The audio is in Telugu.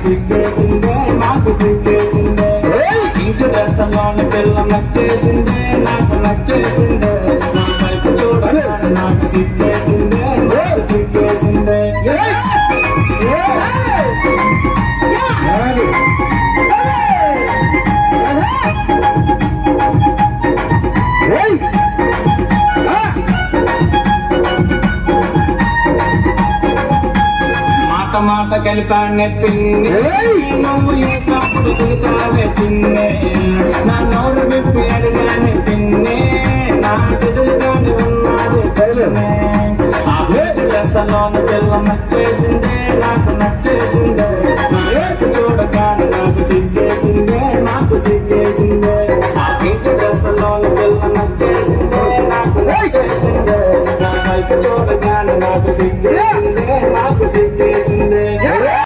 సిగ్గేసిందే నాకు సిగ్గేసిందే ఇంటి దశలోని పిల్ల నచ్చేసిందే నాకు నచ్చేసిందే నా వైపు చూడగానే నాకు సిగ్గేసిందే నాకు సిగ్గేసిందే మాట మాట కలిపానే పిన్ని నువ్వు ఎప్పుడు తిరుగుతావే చిన్నే నా నోరు విప్పి అడిగానే పిన్ని నా ఎదురుగానే ఉన్నది చెల్లెనే ఆ వేడి దశలోని పిల్ల నచ్చేసిందే నాకు నచ్చేసిందే నా వైపు చూడగానే నాకు సిగ్గేసిందే నాకు సిగ్గేసిందే ఆ ఇంటి దశలోని పిల్ల నచ్చేసిందే నాకు నచ్చేసిందే నా వైపు చూడగానే నాకు సిగ్గేసిందే